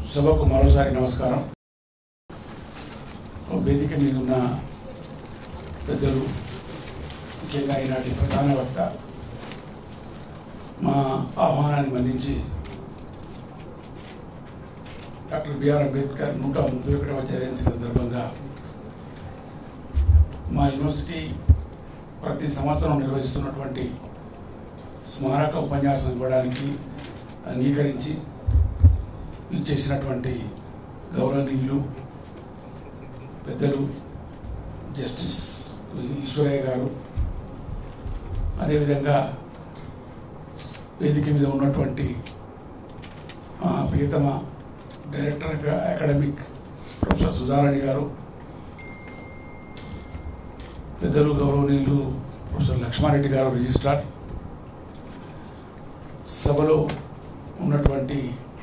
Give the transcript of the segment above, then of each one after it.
సభకు మరోసారి నమస్కారం ఓ వేదిక మీద ఉన్న పెద్దలు ముఖ్యంగా ఈనాటి ప్రధాన వక్త మా ఆహ్వానాన్ని మన్నించి డాక్టర్ బిఆర్ అంబేద్కర్ నూట ముప్పై ఒకటవ జయంతి సందర్భంగా మా యూనివర్సిటీ ప్రతి సంవత్సరం నిర్వహిస్తున్నటువంటి స్మారక ఉపన్యాసం ఇవ్వడానికి అంగీకరించి ఇచ్చేసినటువంటి గౌరవనీయులు పెద్దలు జస్టిస్ ఈశ్వరయ్య గారు అదేవిధంగా వేదిక మీద ఉన్నటువంటి మా ప్రియతమ డైరెక్టర్ అకాడమిక్ ప్రొఫెసర్ సుధారాణి గారు పెద్దలు గౌరవనీయులు ప్రొఫెసర్ లక్ష్మారెడ్డి గారు రిజిస్ట్రార్ సభలో ఉన్నటువంటి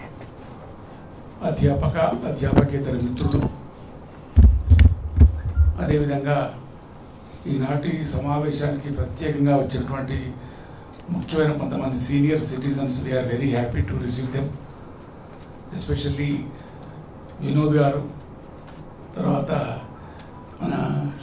అధ్యాపక అధ్యాపకేతర మిత్రులు అదేవిధంగా ఈనాటి సమావేశానికి ప్రత్యేకంగా వచ్చినటువంటి ముఖ్యమైన కొంతమంది senior citizens they are very happy to receive them especially Vinod garu తర్వాత మన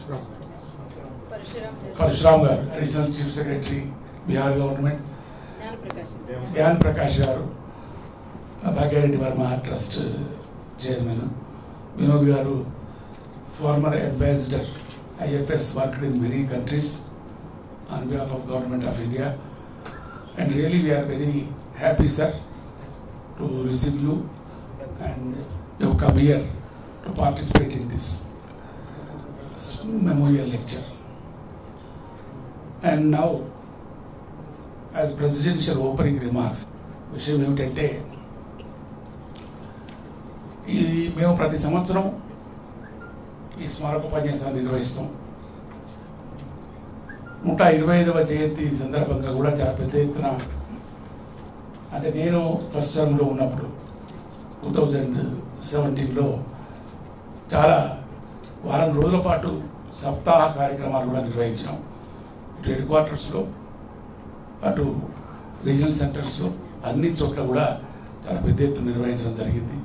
Parashuram garu additional chief secretary Bihar government Gyan Prakash garu Bhagya Reddy Varma trust chairman Vinod garu former ambassador IFS worked in many countries on behalf of government of India and really we are very happy sir to receive you and you come here to participate in this memorial lecture and now as presidential opening remarks విషయం ఏమిటంటే ఈ మేము ప్రతి సంవత్సరం ఈ స్మారక ఉపన్యాసాన్ని నిర్వహిస్తాం నూట ఇరవై ఐదవ జయంతి సందర్భంగా కూడా చాలా పెద్ద ఎత్తున అంటే నేను ఫస్ట్ టర్మ్లో ఉన్నప్పుడు టూ థౌజండ్ సెవెంటీన్లో చాలా వారం రోజుల పాటు సప్తాహ కార్యక్రమాలు కూడా నిర్వహించాం ఇటు హెడ్ క్వార్టర్స్లో అటు రీజనల్ సెంటర్స్లో అన్ని చోట్ల కూడా చాలా పెద్ద ఎత్తున నిర్వహించడం జరిగింది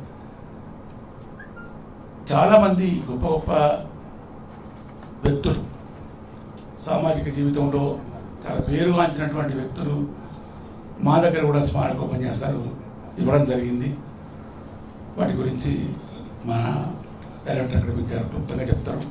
చాలామంది గొప్ప గొప్ప వ్యక్తులు సామాజిక జీవితంలో చాలా పేరుగాంచినటువంటి వ్యక్తులు మా దగ్గర కూడా స్మారక ఉపన్యాసాలు ఇవ్వడం జరిగింది వాటి గురించి మా డైరెక్టర్ అకాడమిక్ గారు క్లుప్తంగా చెప్తారు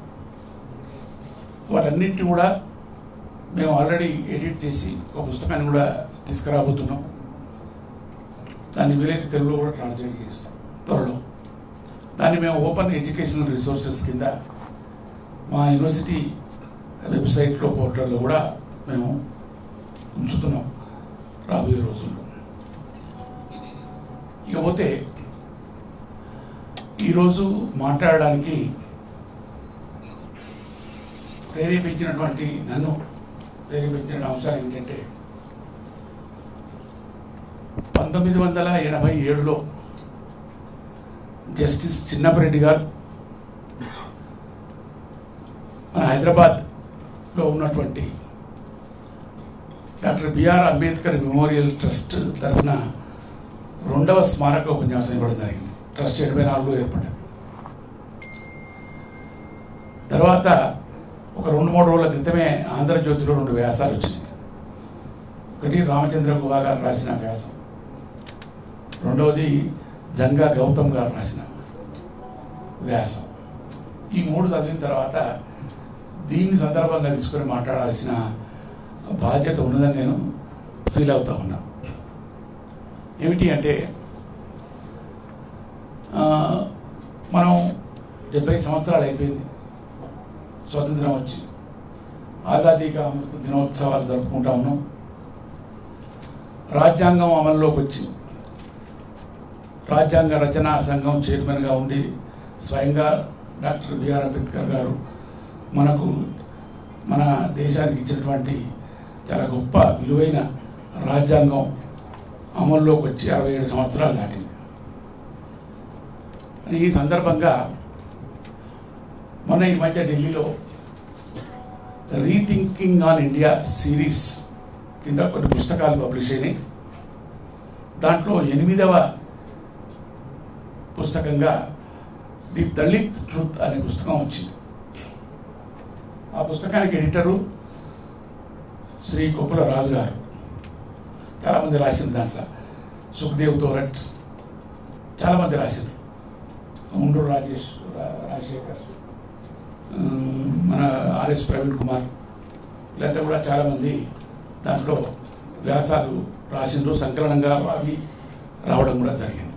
వాటన్నిటిని కూడా మేము ఆల్రెడీ ఎడిట్ చేసి ఒక పుస్తకాన్ని కూడా తీసుకురాబోతున్నాం దాన్ని వీలైతే తెలుగులో కూడా ట్రాన్స్లేట్ చేస్తాం త్వరలో దాన్ని మేము ఓపెన్ ఎడ్యుకేషనల్ రిసోర్సెస్ కింద మా యూనివర్సిటీ వెబ్సైట్లో పోర్టల్లో కూడా మేము ఉంచుతున్నాం రాబోయే రోజుల్లో ఇకపోతే ఈరోజు మాట్లాడడానికి ప్రేరేపించినటువంటి నన్ను ప్రేరేపించిన అంశాలు ఏంటంటే పంతొమ్మిది వందల ఎనభై ఏడులో జస్టిస్ చిన్నపరెడ్డి గారు మన హైదరాబాద్లో ఉన్నటువంటి doctor BR Ambedkar memorial trust తరఫున రెండవ స్మారక ఉపన్యాసం ఇవ్వడం జరిగింది ట్రస్ట్ ఎనభై నాలుగులో ఏర్పడింది తర్వాత ఒక రెండు మూడు రోజుల క్రితమే ఆంధ్రజ్యోతిలో రెండు వ్యాసాలు వచ్చినాయి ఒకటి రామచంద్ర గుహా గారు రాసిన వ్యాసం రెండవది జంగా గౌతమ్ గారు రాసిన వ్యాసం ఈ మూడు చదివిన తర్వాత దీన్ని సందర్భంగా తీసుకొని మాట్లాడాల్సిన బాధ్యత ఉన్నదని నేను ఫీల్ అవుతా ఉన్నా ఏమిటి అంటే ఆ, మనం డెబ్బై సంవత్సరాలు అయిపోయింది స్వతంత్రం వచ్చి ఆజాదీగా అమృత దినోత్సవాలు జరుపుకుంటా ఉన్నాం రాజ్యాంగం అమల్లోకి వచ్చి రాజ్యాంగ రచనా సంఘం చైర్మన్గా ఉండి స్వయంగా డాక్టర్ బిఆర్ అంబేద్కర్ గారు మనకు మన దేశానికి ఇచ్చినటువంటి చాలా గొప్ప విలువైన రాజ్యాంగం అమల్లోకి వచ్చి అరవై ఏడు సంవత్సరాలు దాటింది అని ఈ సందర్భంగా మొన్న ఈ మధ్య ఢిల్లీలో రీథింకింగ్ ఆన్ ఇండియా సిరీస్ కింద కొన్ని పుస్తకాలు పబ్లిష్ అయినాయి దాంట్లో ఎనిమిదవ పుస్తకంగా ది దళిత్ ట్రూత్ అనే పుస్తకం వచ్చింది ఆ పుస్తకానికి ఎడిటరు శ్రీ గోపుల రాజు గారు చాలామంది రాసింది దాంట్లో సుఖదేవ్ తోరట్ చాలామంది రాసింది ఉండ్రు రాజేష్ రా- రాజశేఖర్ ఉమ్, మన ఆర్ఎస్ ప్రవీణ్ కుమార్ వీళ్ళంతా కూడా చాలామంది దాంట్లో వ్యాసాలు రాసిండ్రు సంకలనంగా అవి రావడం కూడా జరిగింది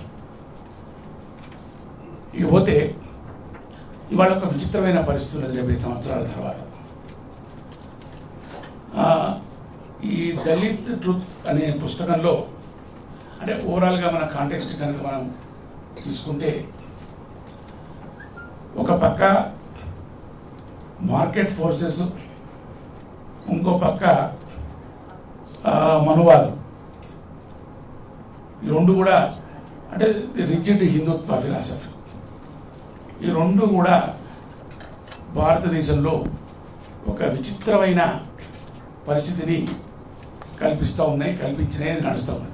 ఇకపోతే ఇవాళ ఒక విచిత్రమైన పరిస్థితి ఉన్నది డెబ్బై సంవత్సరాల తర్వాత ఆ, ఈ దళిత్ ట్రూత్ అనే పుస్తకంలో అంటే ఓవరాల్గా మన కాంటెక్స్ట్ కనుక మనం తీసుకుంటే ఒక పక్క మార్కెట్ ఫోర్సెస్ ఇంకో పక్క ఆ, మనువాదం ఈ రెండు కూడా అంటే రిజిడ్ హిందుత్వ ఫిలాసఫీ ఈ రెండు కూడా భారతదేశంలో ఒక విచిత్రమైన పరిస్థితిని కల్పిస్తూ ఉన్నాయి కల్పించినవి నడుస్తూ ఉన్నది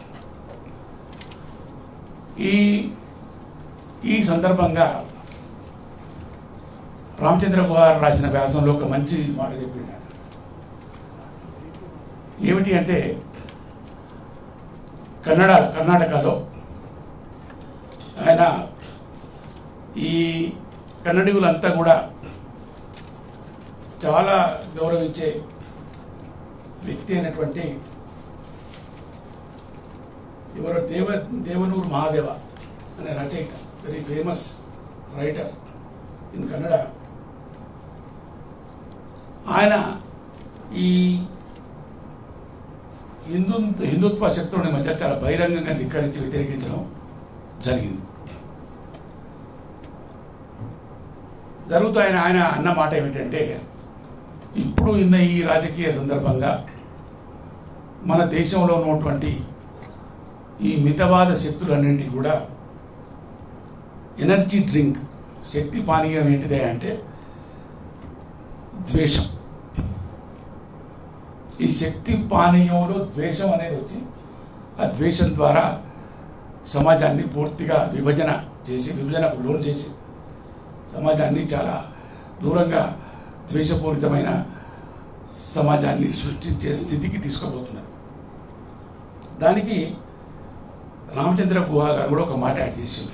ఈ ఈ సందర్భంగా రామచంద్ర గుహార్ రాసిన వ్యాసంలో ఒక మంచి మాట చెప్పినాడు ఏమిటి అంటే కన్నడ కర్ణాటకలో ఆయన ఈ కన్నడిగులంతా కూడా చాలా గౌరవించే వ్యక్తి అయినటువంటి ఎవరో దేవ దేవనూరు మహాదేవ అనే రచయిత very famous writer in Kannada ఆయన ఈ హిందూ హిందుత్వ శక్తులని మధ్య చాలా బహిరంగంగా ధిక్కరించి వ్యతిరేకించడం జరిగింది జరుగుతూ ఆయన ఆయన అన్న మాట ఏమిటంటే ఇప్పుడు ఉన్న ఈ రాజకీయ సందర్భంగా మన దేశంలో ఉన్నటువంటి ఈ మితవాద శక్తులన్నింటికి కూడా ఎనర్జీ డ్రింక్ శక్తి పానీయం ఏంటిదే అంటే ద్వేషం ఈ శక్తి పానీయంలో ద్వేషం అనేది వచ్చి ఆ ద్వేషం ద్వారా సమాజాన్ని పూర్తిగా విభజన చేసి విభజనకు లోన్ చేసి సమాజాన్ని చాలా దూరంగా ద్వేషపూరితమైన సమాజాన్ని సృష్టించే స్థితికి తీసుకుపోతున్నారు దానికి రామచంద్ర గుహ గారు కూడా ఒక మాట యాడ్ చేశారు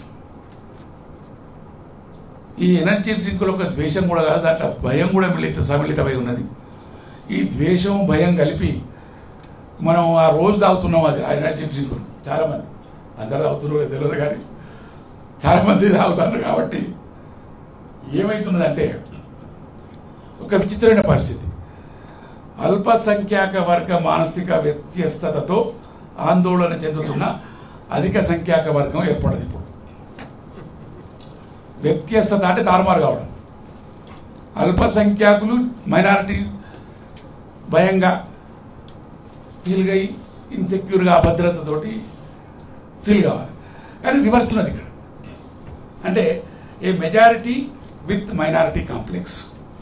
ఈ ఎనర్జీ డ్రింకులో ఒక ద్వేషం కూడా కాదు దాంట్లో భయం కూడా మిళిత సమిళితమై ఉన్నది ఈ ద్వేషం భయం కలిపి మనం ఆ రోజు తాగుతున్నాం అది ఆ ఎనర్జీ డ్రింకులు చాలామంది అందరూ తాగుతున్నారు తెలియదు కానీ చాలామంది తాగుతున్నారు కాబట్టి ఏమవుతున్నదంటే ఒక విచిత్రమైన పరిస్థితి అల్పసంఖ్యాక వర్గ మానసిక వ్యత్యస్తతతో ఆందోళన చెందుతున్న అధిక సంఖ్యాక వర్గం ఏర్పడదు ఇప్పుడు వ్యత్యస్తత అంటే తారుమారు కావడం అల్పసంఖ్యాకులు మైనారిటీ భయంగా ఫీల్ అయ్యి ఇన్సెక్యూర్గా అభద్రతతోటి ఫీల్ కావాలి కానీ రివర్స్ ఉన్నది ఇక్కడ అంటే a majority with minority complex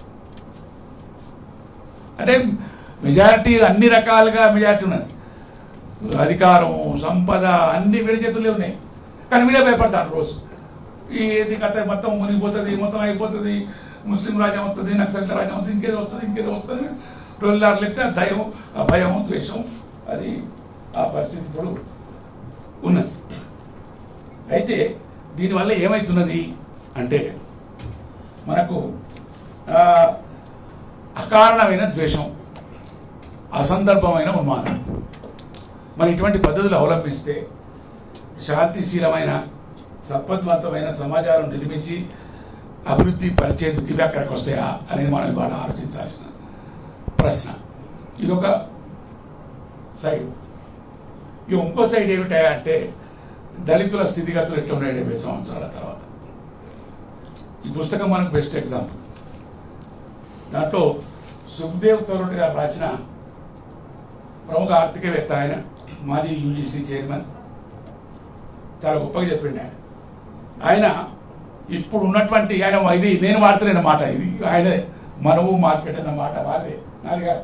అంటే మెజారిటీ అన్ని రకాలుగా మెజారిటీ ఉన్నది అధికారం సంపద అన్ని వీడి చేతుల్లో ఉన్నాయి కానీ వీడే భయపడతారు రోజు ఈ ఏది కథ మొత్తం మునిగిపోతుంది మొత్తం అయిపోతుంది ముస్లిం రాజ్యం వస్తుంది నక్సల్ రాజ్యం వస్తుంది ఇంకేదో వస్తుంది ఇంకేదో వస్తుంది టొల్లారులు ఎత్తే ఆ దయం ఆ భయం ద్వేషం అది ఆ పరిస్థితి ఇప్పుడు ఉన్నది అయితే దీనివల్ల ఏమవుతున్నది అంటే మనకు ఆ, అకారణమైన ద్వేషం అసందర్భమైన ఉన్మాదం మరి ఇటువంటి పద్ధతులు అవలంబిస్తే శాంతిశీలమైన సంపద్వంతమైన సమాజాలను నిర్మించి అభివృద్ధి పరిచేందుకు ఇవి అక్కడికి వస్తాయా అనేది మనం ఇవాళ ఆలోచించాల్సిన ప్రశ్న ఇదొక సైడ్ ఇక ఇంకో సైడ్ ఏమిటా అంటే దళితుల స్థితిగతులు ఎట్లా ఉన్నాయి డెబ్బై సంవత్సరాల తర్వాత ఈ పుస్తకం మనకు బెస్ట్ ఎగ్జాంపుల్ దాంట్లో సుఖ్దేవ్ తరుణ్ గారు రాసిన ప్రముఖ ఆర్థికవేత్త ఆయన మాజీ యూజీసీ చైర్మన్ చాలా గొప్పగా చెప్పిండు ఆయన ఆయన ఇప్పుడు ఉన్నటువంటి ఆయన ఇది నేను వాడతలేని మాట ఇది ఆయనదే మనవు మార్కెట్ అన్న మాట వారిదే నాది కాదు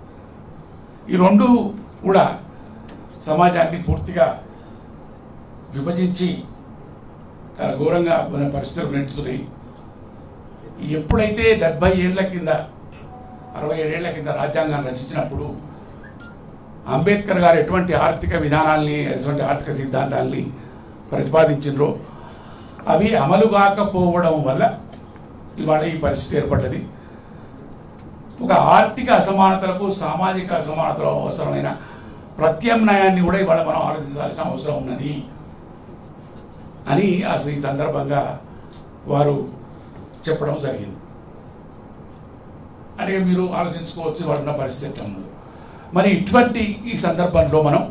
ఈ రెండు కూడా సమాజాన్ని పూర్తిగా విభజించి చాలా ఘోరంగా మన పరిస్థితులు నెట్టుతున్నాయి ఎప్పుడైతే డెబ్బై ఏళ్ల కింద అరవై ఏడేళ్ల కింద రాజ్యాంగాన్ని రచించినప్పుడు అంబేద్కర్ గారు ఎటువంటి ఆర్థిక విధానాల్ని ఎటువంటి ఆర్థిక సిద్ధాంతాల్ని ప్రతిపాదించిండ్రో అవి అమలు కాకపోవడం వల్ల ఇవాళ ఈ పరిస్థితి ఏర్పడ్డది ఒక ఆర్థిక అసమానతలకు సామాజిక అసమానతలకు అవసరమైన ప్రత్యామ్నాయాన్ని కూడా ఇవాళ మనం ఆలోచించాల్సిన అవసరం ఉన్నది అని అసలు ఈ సందర్భంగా వారు చెప్పడం జరిగింది అంటే మీరు ఆలోచించుకోవచ్చు వాడున్న పరిస్థితి ఎట్లా ఉన్నదో. మరి ఇటువంటి ఈ సందర్భంలో మనం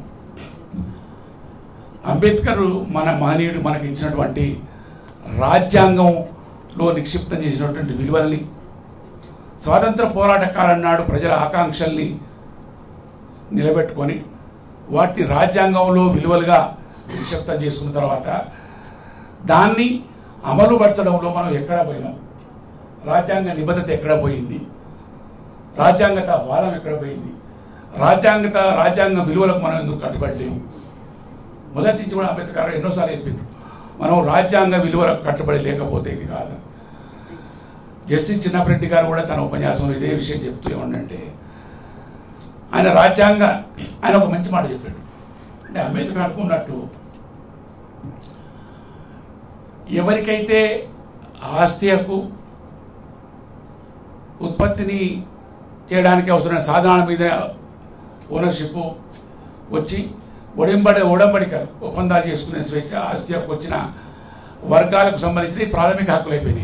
అంబేద్కర్ మన మహనీయుడు మనకి ఇచ్చినటువంటి రాజ్యాంగంలో నిక్షిప్తం చేసినటువంటి విలువల్ని స్వాతంత్ర పోరాట కాలం నాడు ప్రజల ఆకాంక్షల్ని నిలబెట్టుకొని వాటిని రాజ్యాంగంలో విలువలుగా నిక్షిప్తం చేసుకున్న తర్వాత దాన్ని అమలుపరచడంలో మనం ఎక్కడ పోయినాం రాజ్యాంగ నిబద్ధత ఎక్కడ పోయింది రాజ్యాంగత వారం ఎక్కడ పోయింది రాజ్యాంగత రాజ్యాంగ విలువలకు మనం ఎందుకు కట్టుబడలేము మొదటి నుంచి కూడా అంబేద్కర్ గారు ఎన్నోసార్లు చెప్పిండ్రు మనం రాజ్యాంగ విలువలకు కట్టుబడి లేకపోతే ఇది కాదు జస్టిస్ చిన్నపరెడ్డి గారు కూడా తన ఉపన్యాసంలో ఇదే విషయం చెప్తూ ఏమంటే ఆయన రాజ్యాంగ ఆయన ఒక మంచి మాట చెప్పాడు అంటే అంబేద్కర్ అనుకున్నట్టు ఎవరికైతే ఆస్తి హక్కు ఉత్పత్తిని చేయడానికి అవసరమైన సాధనాల మీద ఓనర్షిప్ వచ్చి ఒడింబడి ఒడంబడికలు ఒప్పందాలు చేసుకునే స్వేచ్ఛ ఆస్తి హక్కు వచ్చిన వర్గాలకు సంబంధించి ప్రాథమిక హక్కులు అయిపోయినాయి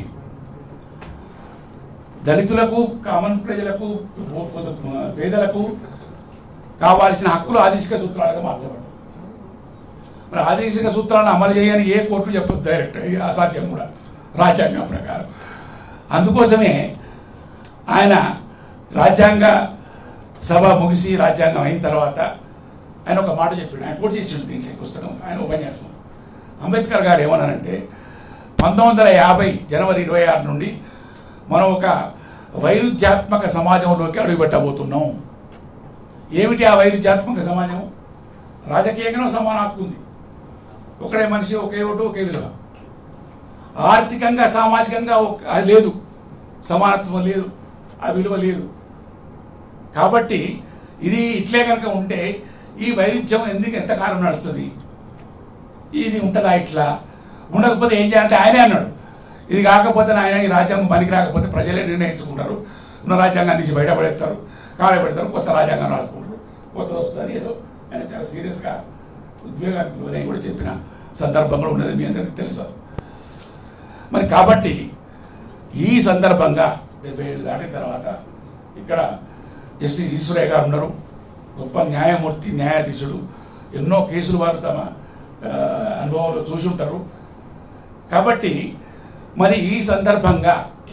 దళితులకు కామన్ ప్రజలకు పేదలకు కావాల్సిన హక్కులు ఆదేశిక సూత్రాలుగా మార్చబడ్డాయి మరి ఆదేశిక సూత్రాలను అమలు చేయని ఏ కోర్టు చెప్పదు డైరెక్ట్ అసాధ్యం కూడా రాజ్యాంగం ప్రకారం అందుకోసమే ఆయన రాజ్యాంగ సభ ముగిసి రాజ్యాంగం అయిన తర్వాత ఆయన ఒక మాట చెప్పాడు ఆయన కోట్ చేసిండు దీంట్లో ఈ పుస్తకం ఆయన ఉపన్యాసం అంబేద్కర్ గారు ఏమన్నారంటే పంతొమ్మిది వందల యాభై జనవరి ఇరవై ఆరు నుండి మనం ఒక వైరుధ్యాత్మక సమాజంలోకి అడుగుపెట్టబోతున్నాం ఏమిటి ఆ వైరుధ్యాత్మక సమాజం రాజకీయంగానూ సమాన హక్కు ఉంది ఒకడే మనిషి ఒకే ఓటు ఒకే విలువ ఆర్థికంగా సామాజికంగా ఒక- అది లేదు సమానత్వం లేదు ఆ విలువ లేదు కాబట్టి ఇది ఇట్లే కనుక ఉంటే ఈ వైరుధ్యం ఎందుకు ఎంతకాలం నడుస్తుంది ఇది ఉంటుందా ఇట్లా ఉండకపోతే ఏం చేయాలంటే ఆయనే అన్నాడు ఇది కాకపోతే ఆయన ఈ రాజ్యాంగం పనికి రాకపోతే ప్రజలే నిర్ణయించుకుంటారు ఉన్న రాజ్యాంగాన్ని తీసి బయటపడేస్తారు కాలబెడతారు కొత్త రాజ్యాంగం రాసుకుంటారు కొత్త వస్తుంది ఏదో ఆయన చాలా సీరియస్గా ఉద్వేగానికి లోనై కూడా చెప్పిన సందర్భం కూడా ఉన్నది మీ అందరికీ తెలుసా మరి కాబట్టి ఈ సందర్భంగా డెబ్బై ఏళ్ళు దాటిన తర్వాత ఇక్కడ జస్టిస్ ఈశ్వరయ్య గారు ఉన్నారు గొప్ప న్యాయమూర్తి న్యాయాధీశుడు ఎన్నో కేసులు వారు తమ ఆ, అనుభవంలో చూసుంటారు కాబట్టి మరి ఈ సందర్భంగా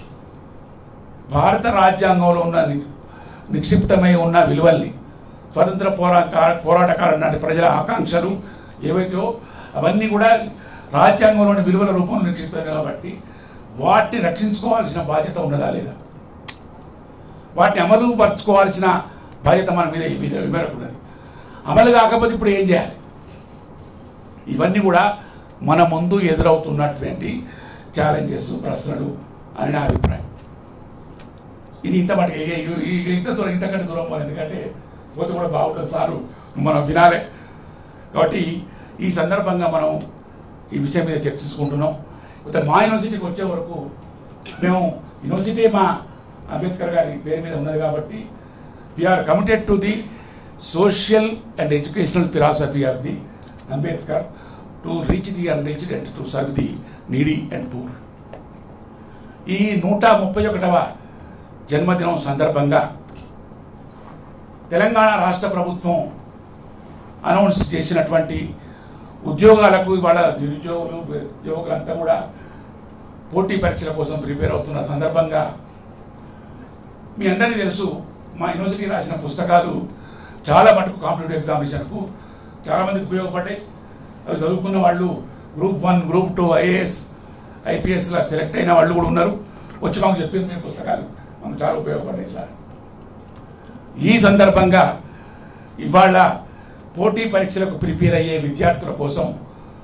భారత రాజ్యాంగంలో ఉన్న ని- నిక్షిప్తమై ఉన్న విలువల్ని స్వతంత్ర పోరాట పోరాటకాల నాటి ప్రజల ఆకాంక్షలు ఏవైతే అవన్నీ కూడా రాజ్యాంగంలోని విలువల రూపంలో నిక్షిప్తమే కాబట్టి వాటిని రక్షించుకోవాల్సిన బాధ్యత ఉన్నదా లేదా వాటిని అమలు పరచుకోవాల్సిన బాధ్యత మన మీద ఈ మీద మేరకు ఉన్నది అమలు కాకపోతే ఇప్పుడు ఏం చేయాలి ఇవన్నీ కూడా మన ముందు ఎదురవుతున్నటువంటి ఛాలెంజెస్ ప్రశ్నలు అని నా అభిప్రాయం ఇది ఇంత మటుకు ఇక- ఇక- ఇక ఇంత దూరం ఇంతకంటే దూరం పోను ఎందుకంటే పోతే కూడా బాగుంటుంది సారు మనం వినాలే కాబట్టి ఈ సందర్భంగా మనం ఈ విషయం మీద చర్చించుకుంటున్నాం అయితే మా యూనివర్సిటీకి వచ్చే వరకు మేము యూనివర్సిటీ మా అంబేద్కర్ గారి పేరు మీద ఉన్నది కాబట్టి we are committed to the social and educational philosophy of the Ambedkar to reach the unreached and to serve the needy and poor ఈ నూట ముప్పై ఒకటవ జన్మదినం సందర్భంగా తెలంగాణ రాష్ట్ర ప్రభుత్వం అనౌన్స్ చేసినటువంటి ఉద్యోగాలకు ఇవాళ నిరుద్యోగులు ఉద్యోగులంతా కూడా పోటీ పరీక్షల కోసం ప్రిపేర్ అవుతున్న సందర్భంగా మీ అందరికీ తెలుసు మా యూనివర్సిటీ రాసిన పుస్తకాలు చాలా మటుకు కాంపిటేటివ్ ఎగ్జామినేషన్కు చాలా మందికి ఉపయోగపడ్డాయి అవి చదువుకున్న వాళ్ళు group one group two IAS ఐపీఎస్లా సెలెక్ట్ అయిన వాళ్ళు కూడా ఉన్నారు వచ్చి మాకు చెప్పింది మీ పుస్తకాలు మాకు చాలా ఉపయోగపడ్డాయి సార్ ఈ సందర్భంగా ఇవాళ పోటీ పరీక్షలకు ప్రిపేర్ అయ్యే విద్యార్థుల కోసం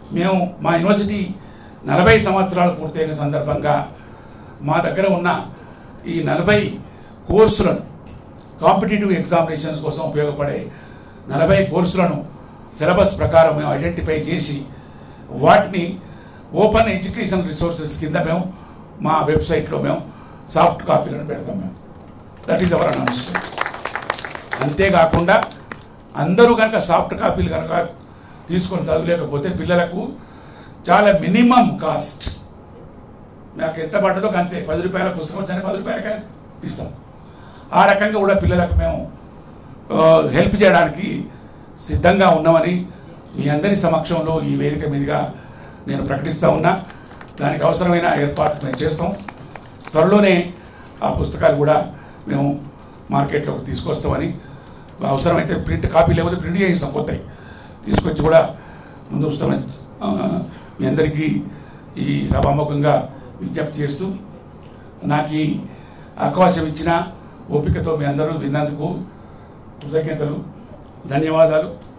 మేము మా యూనివర్సిటీ నలభై సంవత్సరాలు పూర్తయిన సందర్భంగా మా దగ్గర ఉన్న ఈ నలభై కోర్సులను కాంపిటేటివ్ ఎగ్జామినేషన్స్ కోసం ఉపయోగపడే నలభై కోర్సులను సిలబస్ ప్రకారం మేము ఐడెంటిఫై చేసి వాటిని ఓపెన్ ఎడ్యుకేషన్ రిసోర్సెస్ కింద మేము మా వెబ్సైట్లో మేము సాఫ్ట్ కాపీలను పెడతాం మేము దట్ ఈస్ అవర్ అనౌన్స్మెంట్ అంతేకాకుండా అందరూ కనుక సాఫ్ట్ కాపీలు కనుక తీసుకొని చదవలేకపోతే పిల్లలకు చాలా మినిమం కాస్ట్ నాకు ఎంత పడ్డదో అంతే పది రూపాయల పుస్తకం వచ్చానే పది రూపాయలకే ఇస్తాం ఆ రకంగా కూడా పిల్లలకు మేము హెల్ప్ చేయడానికి సిద్ధంగా ఉన్నామని మీ అందరి సమక్షంలో ఈ వేదిక మీదుగా నేను ప్రకటిస్తూ ఉన్నా దానికి అవసరమైన ఏర్పాట్లు మేము చేస్తాం త్వరలోనే ఆ పుస్తకాలు కూడా మేము మార్కెట్లోకి తీసుకొస్తామని అవసరమైతే ప్రింట్ కాపీ లేకపోతే ప్రింట్ చేయిస్తాం కొత్తవి తీసుకొచ్చి కూడా ముందు వస్తామని ఆ, మీ అందరికీ ఈ సభాముఖంగా విజ్ఞప్తి చేస్తూ నాకు ఈ అవకాశం ఇచ్చిన ఓపికతో మీ అందరూ విన్నందుకు కృతజ్ఞతలు ధన్యవాదాలు